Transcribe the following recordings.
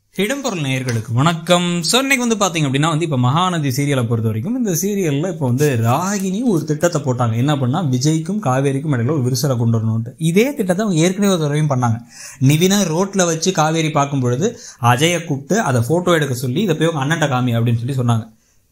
இடம்பொருள் நேயர்களுக்கு வணக்கம் ஸோ இன்னைக்கு வந்து பார்த்தீங்க அப்படின்னா வந்து இப்போ மகாநதி சீரியலை பொறுத்த வரைக்கும் இந்த சீரியலில் இப்போ வந்து ராகினி ஒரு திட்டத்தை போட்டாங்க என்ன பண்ணால் விஜய்க்கும் காவேரிக்கும் இடையில ஒரு விரிசலை கொண்டு வரணும்ட்டு இதே திட்டத்தை அவங்க ஏற்கனவே ஒரு தடவையும் பண்ணாங்க நிவினை ரோட்டில் வச்சு காவேரி பார்க்கும் பொழுது அஜயை கூப்பிட்டு அதை ஃபோட்டோ எடுக்க சொல்லி இதை போய் உங்கள் அண்ணன்ட்ட காமி அப்படின்னு சொல்லி சொன்னாங்க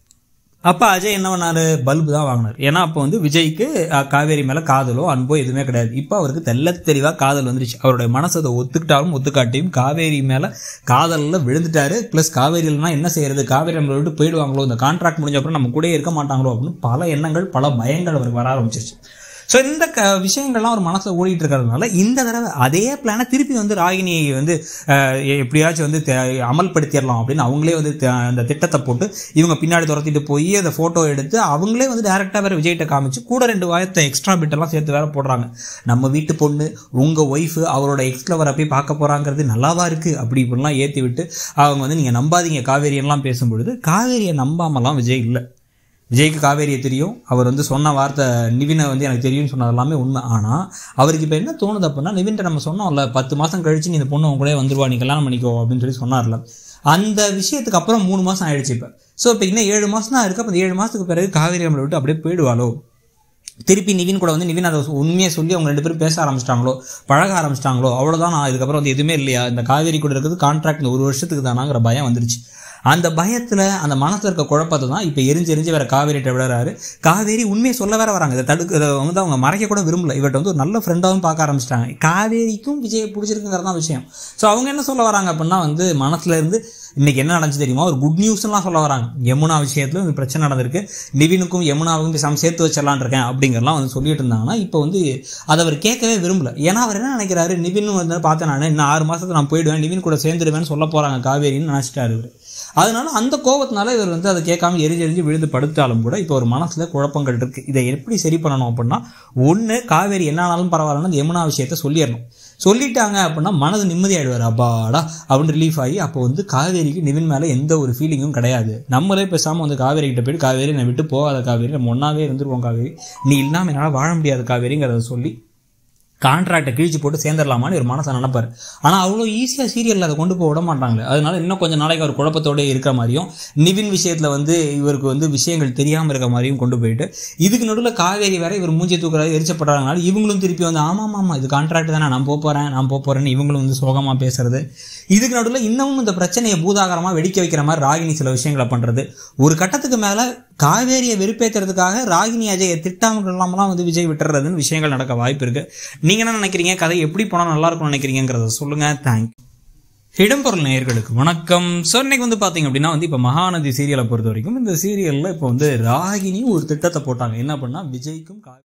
அப்போ அஜய் என்ன பண்ணாரு பல்பு தான் வாங்கினார் ஏன்னா அப்போ வந்து விஜய்க்கு அஹ், காவேரி மேலே காதலோ அன்போ எதுவுமே கிடையாது இப்போ அவருக்கு தெள்ளத் தெளிவாக காதல் வந்துருச்சு அவருடைய மனசு அதை ஒத்துக்கிட்டாலும் ஒத்துக்காட்டியும் காவேரி மேலே காதலில் விழுந்துட்டாரு ப்ளஸ் காவேரியில்னா என்ன செய்யறது காவேரி நம்மளை விட்டு போயிடுவாங்களோ இந்த கான்ட்ராக்ட் முடிஞ்ச அப்புறம் நம்ம கூடயே இருக்க மாட்டாங்களோ அப்படின்னு பல எண்ணங்கள் பல பயங்கள் அவருக்கு வர ஆரம்பிச்சிருச்சு ஸோ இந்த க விஷயங்கள்லாம் ஒரு மனசில் ஓடிட்டு இருக்கிறதுனால இந்த தடவை அதே பிளானை திருப்பி வந்து ராகினியை வந்து அஹ், எப்படியாச்சும் வந்து தே- அமல்படுத்திடலாம் அப்படின்னு அவங்களே வந்து த- அந்த திட்டத்தை போட்டு இவங்க பின்னாடி துரத்திட்டு போய் அந்த ஃபோட்டோ எடுத்து அவங்களே வந்து டேரெக்டாக வேறு விஜய்கிட்ட காமிச்சு கூட ரெண்டு வாயத்தை எக்ஸ்ட்ரா பிட்டெல்லாம் சேர்த்து வேற போடுறாங்க நம்ம வீட்டு பொண்ணு உங்கள் ஒய்ஃபு அவரோட எக்ஸ்ல வர போய் பார்க்க போகிறாங்கிறது நல்லாவா இருக்குது அப்படி இப்படிலாம் ஏற்றி விட்டு அவங்க வந்து நீங்கள் நம்பாதீங்க காவேரியெல்லாம் பேசும்பொழுது காவேரியை நம்பாமலாம் விஜய் இல்லை விஜய்க்கு காவேரியை தெரியும் அவர் வந்து சொன்ன வார்த்தை நிவினை வந்து எனக்கு தெரியும்னு சொன்னது எல்லாமே உண்மை ஆனால் அவருக்கு இப்போ என்ன தோணுது அப்படின்னா நிவின்ட்ட நம்ம சொன்னோம்ல பத்து மாதம் கழிச்சு நீ இந்த பொண்ணு உங்க கூட வந்துருவா நீ கல்யாணம் பண்ணிக்கோ அப்படின்னு சொல்லி சொன்னார்ல அந்த விஷயத்துக்கு அப்புறம் மூணு மாதம் ஆயிடுச்சு இப்போ ஸோ இப்போ இன்னும் ஏழு மாதம் தான் இருக்கு அப்போ அந்த ஏழு மாதத்துக்கு பிறகு காவேரி நம்மளை விட்டு அப்படியே போயிடுவாளோ திருப்பி நிவின் கூட வந்து நிவின் அதை உண்மையை சொல்லி அவங்க ரெண்டு பேரும் பேச ஆரம்பிச்சிட்டாங்களோ பழக ஆரம்பிச்சிட்டாங்களோ அவ்வளோதான் நான் இதுக்கப்புறம் வந்து எதுவுமே இல்லையா இந்த காவேரி கூட இருக்கிறது கான்ட்ராக்ட் இந்த ஒரு வருஷத்துக்கு தானாங்கிற பயம் வந்துருச்சு அந்த பயத்தில் அந்த மனசில் இருக்க குழப்பத்தை தான் இப்போ எரிஞ்சு எரிஞ்சு வேற காவேரிட்ட விடுறாரு காவேரி உண்மையை சொல்ல வேற வராங்க இதை தடுக்க இதை வந்து அவங்க மறைக்க கூட விரும்பல இவர்கிட்ட வந்து ஒரு நல்ல ஃப்ரெண்டாகவும் பார்க்க ஆரம்பிச்சிட்டாங்க காவேரிக்கும் விஜய் பிடிச்சிருக்குங்கிறது தான் விஷயம் ஸோ அவங்க என்ன சொல்ல வராங்க அப்படின்னா வந்து மனசுல இருந்து இன்னைக்கு என்ன நடந்துச்சு தெரியுமா ஒரு குட் நியூஸ்லாம் சொல்ல வராங்க யமுனா விஷயத்துல இந்த பிரச்சனை நடந்திருக்கு நிவினுக்கும் யமுனாவுக்கும் பேசாம சேர்த்து வச்சிடலான் இருக்கேன் அப்படிங்கிறலாம் வந்து சொல்லிட்டு இருந்தாங்கன்னா இப்போ வந்து அதை அவர் கேட்கவே விரும்பல ஏன்னா அவர் என்ன நினைக்கிறாரு நிவின் வந்து பார்த்தேன் நான் இன்னும் ஆறு மாசத்துல நான் போயிடுவேன் நிவின் கூட சேர்ந்துடுவேன்னு சொல்ல போறாங்க காவேரின்னு நினைச்சிட்டாரு இவர் அதனால அந்த கோபத்தினால இவர் வந்து அதை கேட்காம எரிஞ்சு எரிஞ்சு விழுந்து படுத்தாலும் கூட இப்போ ஒரு மனசுல குழப்பங்கள் இருக்கு இதை எப்படி சரி பண்ணணும் அப்படின்னா ஒன்று காவேரி என்ன ஆனாலும் பரவாயில்லன்னு அந்த யமுனா விஷயத்த சொல்லிடணும் சொல்லிட்டாங்க அப்படின்னா மனது நிம்மதியாயிடுவார் அப்பாடா அப்படின்னு ரிலீஃப் ஆகி அப்போ வந்து காவேரிக்கு நிவின் மேலே எந்த ஒரு ஃபீலிங்கும் கிடையாது நம்மளே பேசாமல் வந்து காவேரி கிட்ட போயிட்டு காவேரி என்னை விட்டு போகாத காவேரி நம்ம ஒன்றாவே இருந்துருவோம் காவேரி நீ இல்லாமல் என்னால் வாழ முடியாது காவேரிங்கிறத சொல்லி கான்ட்ராக்டை கிழிச்சு போட்டு சேர்ந்துடலாமான்னு ஒரு மனசை நினைப்பார் ஆனால் அவ்வளோ ஈஸியாக சீரியலில் அதை கொண்டு போக விட மாட்டாங்களே அதனால இன்னும் கொஞ்சம் நாளைக்கு அவர் குழப்பத்தோட இருக்கிற மாதிரியும் நிவின் விஷயத்தில் வந்து இவருக்கு வந்து விஷயங்கள் தெரியாமல் இருக்க மாதிரியும் கொண்டு போயிட்டு இதுக்கு நடுவில் காவேரி வேற இவர் மூஞ்சி தூக்குறாரு எரிச்சப்படுறாங்கனால இவங்களும் திருப்பி வந்து ஆமாம் ஆமாம் இது கான்ட்ராக்ட் தானே நான் போக போகிறேன் நான் போக போகிறேன்னு இவங்களும் வந்து சோகமாக பேசுறது இதுக்கு நடுவில் இன்னமும் இந்த பிரச்சனையை பூதாகரமாக வெடிக்க வைக்கிற மாதிரி ராகினி சில விஷயங்களை பண்ணுறது ஒரு கட்டத்துக்கு மேலே காவேரியை வெறுப்பேற்றுறதுக்காக ராகினி அஜயை திட்டாமல் இல்லாமலாம் வந்து விஜய் விட்டுறதுன்னு விஷயங்கள் நடக்க வாய்ப்பு இருக்கு நீங்க என்ன நினைக்கிறீங்க கதை எப்படி போனால் நல்லா இருக்கும்னு நினைக்கிறீங்கிறத சொல்லுங்க தேங்க்யூ இடம்பொருள் நேயர்களுக்கு வணக்கம் ஸோ இன்னைக்கு வந்து பார்த்தீங்க அப்படின்னா வந்து இப்போ மகாநதி சீரியலை பொறுத்த வரைக்கும் இந்த சீரியலில் இப்போ வந்து ராகினி ஒரு திட்டத்தை போட்டாங்க என்ன பண்ணா விஜய்க்கும் கா